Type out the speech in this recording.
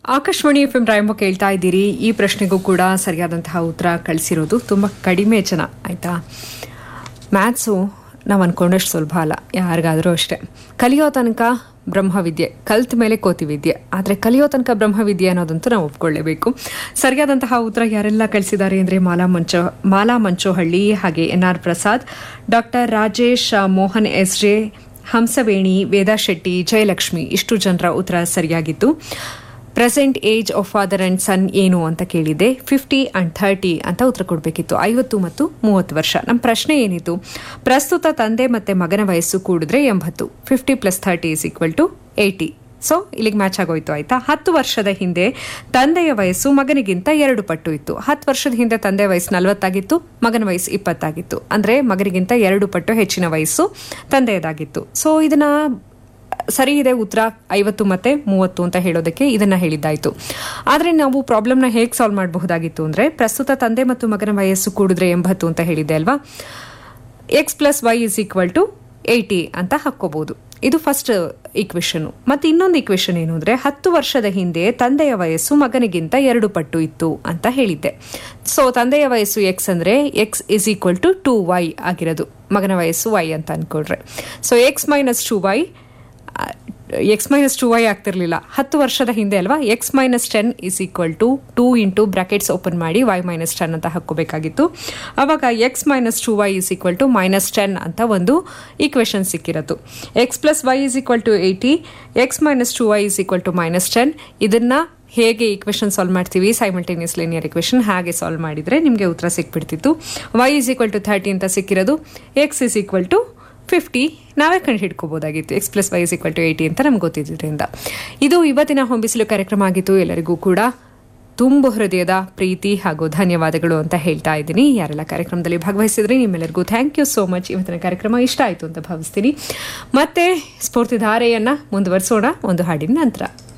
Akashvani F M ರಾಯಂಬ ಕೇಳ್ತಾ ಇದ್ದೀರಿ ಈ ಪ್ರಶ್ನೆಗೂ ಕೂಡ ಸರಿಯಾದಂತಹ ಉತ್ತರ ಕಳಿಸಿರೋದು ತುಂಬ ಕಡಿಮೆ ಜನ ಆಯ್ತಾ ಮ್ಯಾಥ್ಸು ನಾವು ಅನ್ಕೊಂಡಷ್ಟು ಸುಲಭ ಅಲ್ಲ ಯಾರಿಗಾದರೂ ಅಷ್ಟೇ ಕಲಿಯೋ ತನಕ ಬ್ರಹ್ಮವಿದ್ಯೆ ಕಲ್ತ ಮೇಲೆ ಕೋತಿ ವಿದ್ಯೆ ಆದರೆ ಕಲಿಯೋ ತನಕ ಬ್ರಹ್ಮವಿದ್ಯೆ ಅನ್ನೋದಂತೂ ನಾವು ಒಪ್ಕೊಳ್ಳೇಬೇಕು ಸರಿಯಾದಂತಹ ಉತ್ತರ ಯಾರೆಲ್ಲ ಕಳಿಸಿದ್ದಾರೆ ಅಂದರೆ ಮಾಲಾ ಮಂಚೋ ಮಾಲಾ ಮಂಚೋಹಳ್ಳಿ ಹಾಗೆ N R Prasad doctor Rajesh Mohan S J Hamsaveni Veda Shetty Jayalakshmi ಇಷ್ಟು ಜನರ ಉತ್ತರ ಸರಿಯಾಗಿತ್ತು present age of father and son ಏನು ಅಂತ ಕೇಳಿದೆ ಫಿಫ್ಟಿ ಅಂಡ್ ಥರ್ಟಿ ಅಂತ ಉತ್ತರ ಕೊಡಬೇಕಿತ್ತು ಐವತ್ತು ಮತ್ತು ಮೂವತ್ತು ವರ್ಷ ನಮ್ಮ ಪ್ರಶ್ನೆ ಏನಿತ್ತು ಪ್ರಸ್ತುತ ತಂದೆ ಮತ್ತೆ ಮಗನ ವಯಸ್ಸು ಕೂಡಿದ್ರೆ ಎಂಬತ್ತು fifty plus thirty is equal to eighty so ಇಲ್ಲಿಗೆ ಮ್ಯಾಚ್ ಆಗೋಯ್ತು ಆಯ್ತಾ ಹತ್ತು ವರ್ಷದ ಹಿಂದೆ ತಂದೆಯ ವಯಸ್ಸು ಮಗನಿಗಿಂತ ಎರಡು ಪಟ್ಟು ಇತ್ತು ಹತ್ತು ವರ್ಷದ ಹಿಂದೆ ತಂದೆಯ ವಯಸ್ಸು ನಲವತ್ತಾಗಿತ್ತು ಮಗನ ವಯಸ್ಸು ಇಪ್ಪತ್ತಾಗಿತ್ತು ಅಂದ್ರೆ ಮಗನಿಗಿಂತ ಎರಡು ಪಟ್ಟು ಹೆಚ್ಚಿನ ವಯಸ್ಸು ತಂದೆಯದಾಗಿತ್ತು ಸೊ ಇದನ್ನ ಸರಿ ಇದೆ ಉತ್ತರ ಐವತ್ತು ಮತ್ತೆ ಮೂವತ್ತು ಅಂತ ಹೇಳೋದಕ್ಕೆ ಇದನ್ನ ಹೇಳಿದ್ದಾಯ್ತು ಆದ್ರೆ ನಾವು ಪ್ರಾಬ್ಲಮ್ನ ಹೇಗೆ ಸಾಲ್ವ್ ಮಾಡಬಹುದಾಗಿತ್ತು ಅಂದ್ರೆ ಪ್ರಸ್ತುತ ತಂದೆ ಮತ್ತು ಮಗನ ವಯಸ್ಸು ಕೂಡಿದ್ರೆ ಎಂಬತ್ತು ಅಂತ ಹೇಳಿದೆ ಅಲ್ವಾ X plus Y is equal to eighty ಅಂತ ಹಾಕೋಬಹುದು ಇದು ಫಸ್ಟ್ ಈಕ್ವೇಶನ್ ಮತ್ತೆ ಇನ್ನೊಂದು ಈಕ್ವೇಶನ್ ಏನು ಅಂದ್ರೆ ಹತ್ತು ವರ್ಷದ ಹಿಂದೆ ತಂದೆಯ ವಯಸ್ಸು ಮಗನಿಗಿಂತ ಎರಡು ಪಟ್ಟು ಇತ್ತು ಅಂತ ಹೇಳಿದ್ದೆ ಸೊ ತಂದೆಯ ವಯಸ್ಸು ಎಕ್ಸ್ ಅಂದ್ರೆ X is equal to two Y ಆಗಿರೋದು ಮಗನ ವಯಸ್ಸು ವೈ ಅಂತ ಅನ್ಕೊಳ್ರೆ so X minus two Y X minus two Y ಆಗ್ತಿರ್ಲಿಲ್ಲ ಹತ್ತು ವರ್ಷದ ಹಿಂದೆ ಅಲ್ವಾ X minus ten is equal to two into brackets open ಮಾಡಿ ವೈ ಮೈನಸ್ ಟೆನ್ ಅಂತ ಹಾಕೋಬೇಕಾಗಿತ್ತು ಅವಾಗ X minus two Y is equal to minus ten ಅಂತ ಒಂದು ಈಕ್ವೇಶನ್ ಸಿಕ್ಕಿರತ್ತು X plus Y is equal to eighty X minus two Y is equal to minus ten ಇದನ್ನ ಹೇಗೆ equation solve ಮಾಡ್ತೀವಿ simultaneous linear equation ಹಾಗೆ solve ಮಾಡಿದ್ರೆ ನಿಮಗೆ ಉತ್ತರ ಸಿಕ್ಬಿಡ್ತಿತ್ತು Y is equal to thirty ಅಂತ ಸಿಕ್ಕಿರೋದು X is equal to fifty ನಾವೇ ಕಂಡು ಹಿಡ್ಕೋಬಹುದಾಗಿತ್ತು X plus Y is equal to eighty ಅಂತ ನಮ್ಗೆ ಗೊತ್ತಿದ್ದರಿಂದ ಇದು ಇವತ್ತಿನ ಹೊಂಬಿಸಿಲು ಕಾರ್ಯಕ್ರಮ ಆಗಿತ್ತು ಎಲ್ಲರಿಗೂ ಕೂಡ ತುಂಬ ಹೃದಯದ ಪ್ರೀತಿ ಹಾಗೂ ಧನ್ಯವಾದಗಳು ಅಂತ ಹೇಳ್ತಾ ಇದ್ದೀನಿ ಯಾರೆಲ್ಲ ಕಾರ್ಯಕ್ರಮದಲ್ಲಿ ಭಾಗವಹಿಸಿದ್ರಿ ನಿಮ್ಮೆಲ್ಲರಿಗೂ ಥ್ಯಾಂಕ್ ಯು ಸೋ ಮಚ್ ಇವತ್ತಿನ ಕಾರ್ಯಕ್ರಮ ಇಷ್ಟ ಆಯಿತು ಅಂತ ಭಾವಿಸ್ತೀನಿ ಮತ್ತೆ ಸ್ಫೂರ್ತಿಧಾರೆಯನ್ನ ಮುಂದುವರಿಸೋಣ ಒಂದು ಹಾಡಿನ ನಂತರ